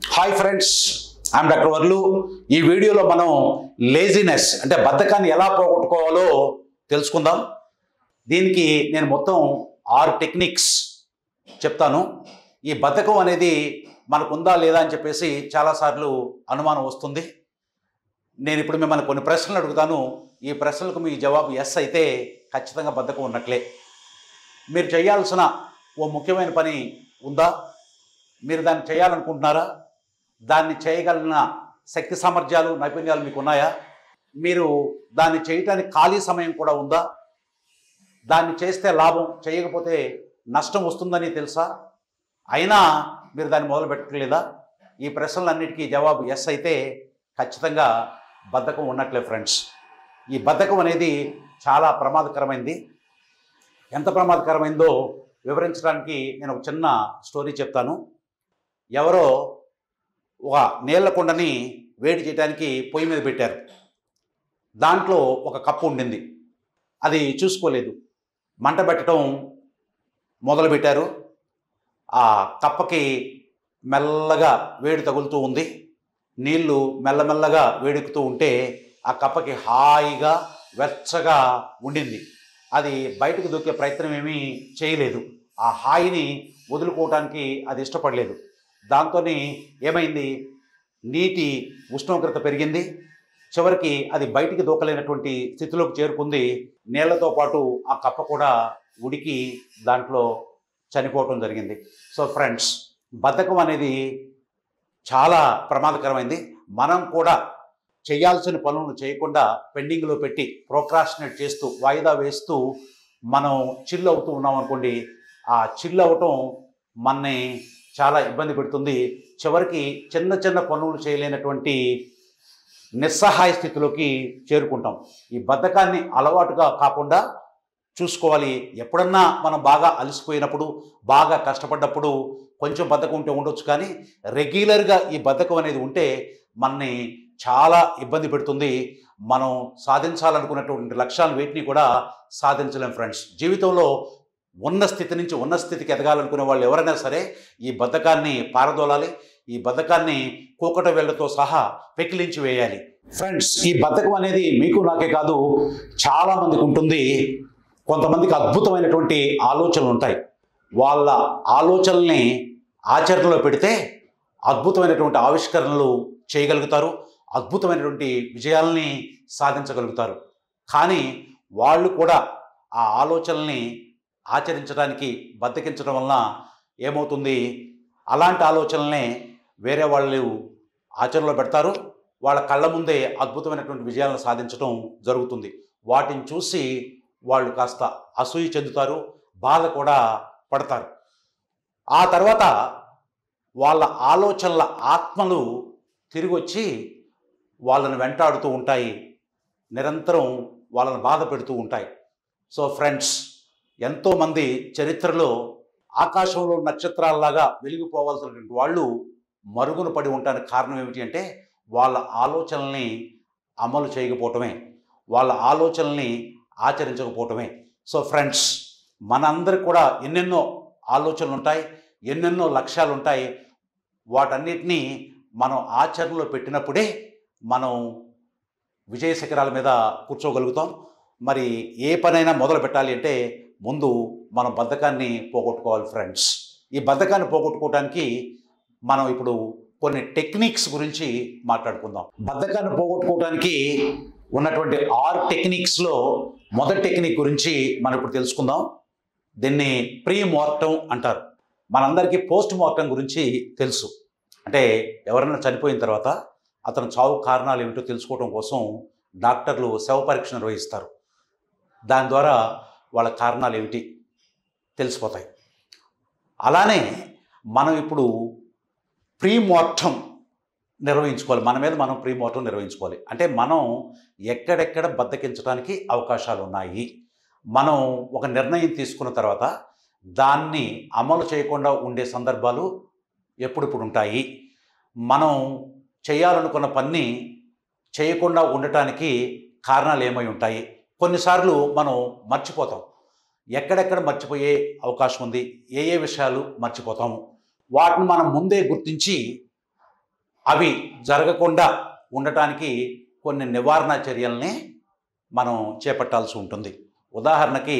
hi friends I'm doctor వర్లు ఈ వీడియోలో మనం లేజినెస్ అంటే బద్ధకాన్ని ఎలా పోగొట్టుకోవాలో తెలుసుకుందాం దీనికి నేను మొత్తం ఆరు టెక్నిక్స్ చెప్తాను ఈ బద్ధకం అనేది మనకు ఉందా లేదా అని చెప్పేసి చాలాసార్లు అనుమానం వస్తుంది నేను ఇప్పుడు మిమ్మల్ని కొన్ని ప్రశ్నలు అడుగుతాను ఈ ప్రశ్నలకు మీ జవాబు ఎస్ అయితే ఖచ్చితంగా బద్ధకం ఉన్నట్లే మీరు చేయాల్సిన ఓ ముఖ్యమైన పని ఉందా మీరు దాన్ని చేయాలనుకుంటున్నారా దాన్ని చేయగలిగిన శక్తి సామర్థ్యాలు నైపుణ్యాలు మీకు ఉన్నాయా మీరు దాన్ని చేయటానికి ఖాళీ సమయం కూడా ఉందా దాన్ని చేస్తే లాభం చేయకపోతే నష్టం వస్తుందని తెలుసా అయినా మీరు దాన్ని మొదలు పెట్టలేదా ఈ ప్రశ్నలన్నిటికీ జవాబు ఎస్ అయితే ఖచ్చితంగా బద్ధకం ఉన్నట్లే ఫ్రెండ్స్ ఈ బద్ధకం అనేది చాలా ప్రమాదకరమైంది ఎంత ప్రమాదకరమైందో వివరించడానికి నేను ఒక చిన్న స్టోరీ చెప్తాను ఎవరో ఒక నీళ్ల కుండని వేడి చేయడానికి పొయ్యి మీద పెట్టారు దాంట్లో ఒక కప్పు ఉండింది అది చూసుకోలేదు మంట పెట్టడం మొదలుపెట్టారు ఆ కప్పకి మెల్లగా వేడి తగులుతూ ఉంది నీళ్లు మెల్లమెల్లగా వేడెక్కుతూ ఉంటే ఆ కప్పకి హాయిగా వెచ్చగా ఉండింది అది బయటకు దూకే ప్రయత్నం ఏమీ చేయలేదు ఆ హాయిని వదులుకోవటానికి అది ఇష్టపడలేదు దాంతో ఏమైంది నీటి ఉష్ణోగ్రత పెరిగింది చివరికి అది బయటికి దూకలేనటువంటి స్థితిలోకి చేరుకుంది నీళ్లతో పాటు ఆ కప్ప కూడా ఉడికి దాంట్లో చనిపోవటం జరిగింది సో ఫ్రెండ్స్ బద్ధకం అనేది చాలా ప్రమాదకరమైంది మనం కూడా చేయాల్సిన పనులను చేయకుండా పెండింగ్లో పెట్టి ప్రోక్రాస్టినేట్ చేస్తూ వాయిదా వేస్తూ మనం చిల్ అవుతూ ఉన్నాం అనుకోండి ఆ చిల్ అవటం మనని చాలా ఇబ్బంది పెడుతుంది చివరికి చిన్న చిన్న పనులు చేయలేనటువంటి నిస్సహాయ స్థితిలోకి చేరుకుంటాం ఈ బద్ధకాన్ని అలవాటుగా కాకుండా చూసుకోవాలి ఎప్పుడన్నా మనం బాగా అలసిపోయినప్పుడు బాగా కష్టపడ్డప్పుడు కొంచెం బద్ధకం ఉంటే ఉండొచ్చు కానీ రెగ్యులర్గా ఈ బద్ధకం అనేది ఉంటే మనని చాలా ఇబ్బంది పెడుతుంది మనం సాధించాలనుకున్నటువంటి లక్ష్యాలు వీటిని కూడా సాధించలేం ఫ్రెండ్స్ జీవితంలో ఉన్న స్థితి నుంచి ఉన్న స్థితికి ఎదగాలనుకునే వాళ్ళు ఎవరైనా సరే ఈ బద్ధకాన్ని పారదోలాలి ఈ బద్ధకాన్ని కూకట వేళ్లతో సహా పెకిలించి వేయాలి ఫ్రెండ్స్ ఈ బద్ధకం అనేది మీకు నాకే కాదు చాలా మందికి ఉంటుంది కొంతమందికి అద్భుతమైనటువంటి ఆలోచనలు ఉంటాయి వాళ్ళ ఆలోచనల్ని ఆచరణలో పెడితే అద్భుతమైనటువంటి ఆవిష్కరణలు చేయగలుగుతారు అద్భుతమైనటువంటి విజయాల్ని సాధించగలుగుతారు కానీ వాళ్ళు కూడా ఆ ఆలోచనల్ని ఆచరించడానికి బద్దకించడం వలన ఏమవుతుంది అలాంటి ఆలోచనల్నే వేరే వాళ్ళు ఆచరణలో పెడతారు వాళ్ళ కళ్ళ ముందే అద్భుతమైనటువంటి విజయాలను సాధించడం జరుగుతుంది వాటిని చూసి వాళ్ళు కాస్త అసూయ చెందుతారు బాధ కూడా పడతారు ఆ తర్వాత వాళ్ళ ఆలోచనల ఆత్మలు తిరిగి వచ్చి వాళ్ళని వెంటాడుతూ ఉంటాయి నిరంతరం వాళ్ళని బాధ పెడుతూ ఉంటాయి సో ఫ్రెండ్స్ ఎంతోమంది చరిత్రలో ఆకాశంలో నక్షత్రాలలాగా వెలిగిపోవాల్సినటువంటి వాళ్ళు మరుగున పడి ఉండడానికి కారణం ఏమిటి అంటే వాళ్ళ ఆలోచనల్ని అమలు చేయకపోవటమే వాళ్ళ ఆలోచనల్ని ఆచరించకపోవటమే సో ఫ్రెండ్స్ మనందరికి కూడా ఎన్నెన్నో ఆలోచనలు ఉంటాయి ఎన్నెన్నో లక్ష్యాలు ఉంటాయి వాటన్నిటినీ మనం ఆచరణలో పెట్టినప్పుడే మనం విజయ శిఖరాల మీద కూర్చోగలుగుతాం మరి ఏ పనైనా మొదలు పెట్టాలి అంటే ముందు మనం బద్ధకాన్ని పోగొట్టుకోవాలి ఫ్రెండ్స్ ఈ బద్ధకాన్ని పోగొట్టుకోవడానికి మనం ఇప్పుడు కొన్ని టెక్నిక్స్ గురించి మాట్లాడుకుందాం బద్ధకాన్ని పోగొట్టుకోవడానికి ఉన్నటువంటి ఆరు టెక్నిక్స్లో మొదటి టెక్నిక్ గురించి మనం ఇప్పుడు తెలుసుకుందాం దీన్ని ప్రీ మార్టం అంటారు మనందరికీ పోస్ట్ మార్టం గురించి తెలుసు అంటే ఎవరైనా చనిపోయిన తర్వాత అతను చావు కారణాలు ఏమిటో తెలుసుకోవడం కోసం డాక్టర్లు శవ పరీక్ష నిర్వహిస్తారు దాని ద్వారా వాళ్ళ కారణాలు ఏమిటి తెలిసిపోతాయి అలానే మనం ఇప్పుడు ప్రీ మార్టం నిర్వహించుకోవాలి మన మీద మనం ప్రీ మార్టం నిర్వహించుకోవాలి అంటే మనం ఎక్కడెక్కడ బద్దకించడానికి అవకాశాలు ఉన్నాయి మనం ఒక నిర్ణయం తీసుకున్న తర్వాత దాన్ని అమలు చేయకుండా ఉండే సందర్భాలు ఎప్పుడిప్పుడు ఉంటాయి మనం చేయాలనుకున్న పని చేయకుండా ఉండటానికి కారణాలు ఏమై ఉంటాయి కొన్నిసార్లు మనం మర్చిపోతాం ఎక్కడెక్కడ మర్చిపోయే అవకాశం ఉంది ఏ ఏ విషయాలు మర్చిపోతాము వాటిని మనం ముందే గుర్తించి అవి జరగకుండా ఉండటానికి కొన్ని నివారణ చర్యల్ని మనం చేపట్టాల్సి ఉంటుంది ఉదాహరణకి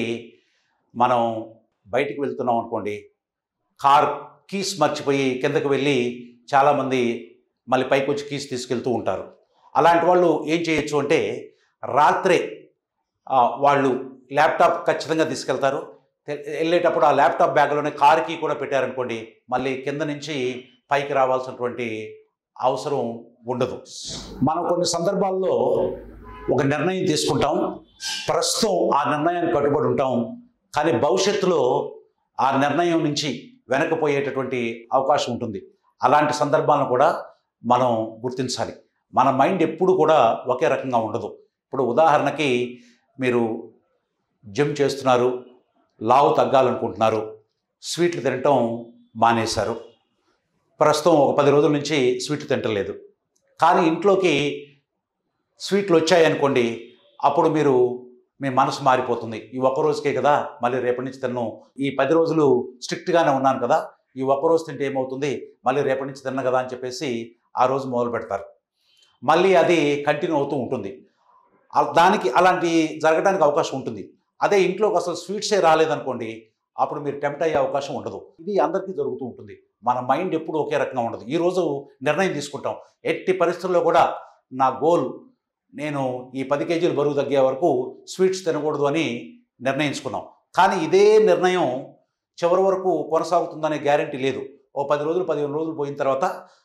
మనం బయటికి వెళ్తున్నాం అనుకోండి కార్ కీస్ మర్చిపోయి కిందకి వెళ్ళి చాలామంది మళ్ళీ పైకి వచ్చి కీస్ తీసుకెళ్తూ ఉంటారు అలాంటి వాళ్ళు ఏం చేయొచ్చు అంటే రాత్రే ఆ, వాళ్ళు ల్యాప్టాప్ ఖచ్చితంగా తీసుకెళ్తారు తె- వెళ్ళేటప్పుడు ఆ ల్యాప్టాప్ బ్యాగ్లోనే కార్ కీ కూడా పెట్టారనుకోండి మళ్ళీ కింద నుంచి పైకి రావాల్సినటువంటి అవసరం ఉండదు మనం కొన్ని సందర్భాల్లో ఒక నిర్ణయం తీసుకుంటాం ప్రస్తుతం ఆ నిర్ణయానికి కట్టుబడి ఉంటాం కానీ భవిష్యత్తులో ఆ నిర్ణయం నుంచి వెనకపోయేటటువంటి అవకాశం ఉంటుంది అలాంటి సందర్భాలను కూడా మనం గుర్తించాలి మన మైండ్ ఎప్పుడు కూడా ఒకే రకంగా ఉండదు ఇప్పుడు ఉదాహరణకి మీరు జిమ్ చేస్తున్నారు లావు తగ్గాలనుకుంటున్నారు స్వీట్లు తినటం మానేశారు ప్రస్తుతం ఒక పది రోజుల నుంచి స్వీట్లు తింటలేదు కానీ ఇంట్లోకి స్వీట్లు వచ్చాయనుకోండి అప్పుడు మీరు మీ మనసు మారిపోతుంది ఈ ఒక్క రోజుకే కదా మళ్ళీ రేపటి నుంచి తిన్ను ఈ పది రోజులు స్ట్రిక్ట్గానే ఉన్నాను కదా ఈ ఒక్క రోజు తింటే ఏమవుతుంది మళ్ళీ రేపటి నుంచి తిన్న కదా అని చెప్పేసి ఆ రోజు మొదలు పెడతారు మళ్ళీ అది కంటిన్యూ అవుతూ ఉంటుంది ఆ- దానికి అలాంటి జరగడానికి అవకాశం ఉంటుంది అదే ఇంట్లోకి అసలు స్వీట్సే రాలేదనుకోండి అప్పుడు మీరు టెంప్ట్ అయ్యే అవకాశం ఉండదు ఇది అందరికీ జరుగుతూ ఉంటుంది మన మైండ్ ఎప్పుడు ఒకే రకంగా ఉండదు ఈరోజు నిర్ణయం తీసుకుంటాం ఎట్టి పరిస్థితుల్లో కూడా నా గోల్ నేను ఈ పది కేజీలు బరువు తగ్గే వరకు స్వీట్స్ తినకూడదు అని నిర్ణయించుకున్నాం కానీ ఇదే నిర్ణయం చివరి వరకు కొనసాగుతుందనే గ్యారంటీ లేదు ఓ పది రోజులు పదిహేను రోజులు పోయిన తర్వాత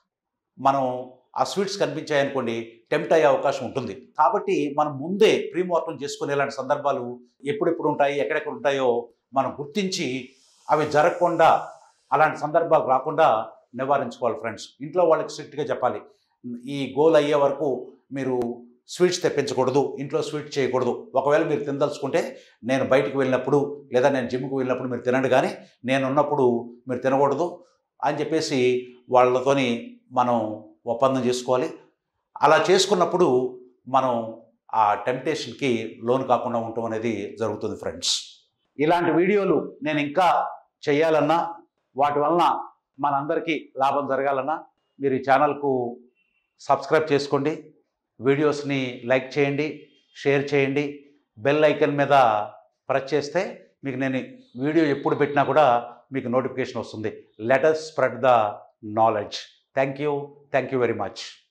మనం ఆ స్వీట్స్ కనిపించాయనుకోండి టెంప్ట్ అయ్యే అవకాశం ఉంటుంది కాబట్టి మనం ముందే ప్రీమోర్టం చేసుకునే ఇలాంటి సందర్భాలు ఎప్పుడెప్పుడు ఉంటాయి ఎక్కడెక్కడ ఉంటాయో మనం గుర్తించి అవి జరగకుండా అలాంటి సందర్భాలు రాకుండా నివారించుకోవాలి ఫ్రెండ్స్ ఇంట్లో వాళ్ళకి స్ట్రిక్ట్గా చెప్పాలి ఈ గోల్ అయ్యే వరకు మీరు స్వీట్స్ తెప్పించకూడదు ఇంట్లో స్వీట్ చేయకూడదు ఒకవేళ మీరు తినదలుచుకుంటే నేను బయటికి వెళ్ళినప్పుడు లేదా నేను జిమ్కి వెళ్ళినప్పుడు మీరు తినండి కానీ నేను ఉన్నప్పుడు మీరు తినకూడదు అని చెప్పేసి వాళ్ళతోని మనం ఒప్పందం చేసుకోవాలి అలా చేసుకున్నప్పుడు మనం ఆ టెంప్టేషన్కి లోన్ కాకుండా ఉండటం అనేది జరుగుతుంది ఫ్రెండ్స్ ఇలాంటి వీడియోలు నేను ఇంకా చేయాలన్నా వాటి వలన మనందరికీ లాభం జరగాలన్నా మీరు ఈ ఛానల్కు సబ్స్క్రైబ్ చేసుకోండి వీడియోస్ని లైక్ చేయండి షేర్ చేయండి బెల్ ఐకన్ మీద ప్రెస్ చేస్తే మీకు నేను వీడియో ఎప్పుడు పెట్టినా కూడా మీకు నోటిఫికేషన్ వస్తుంది let us spread the knowledge thank you thank you very much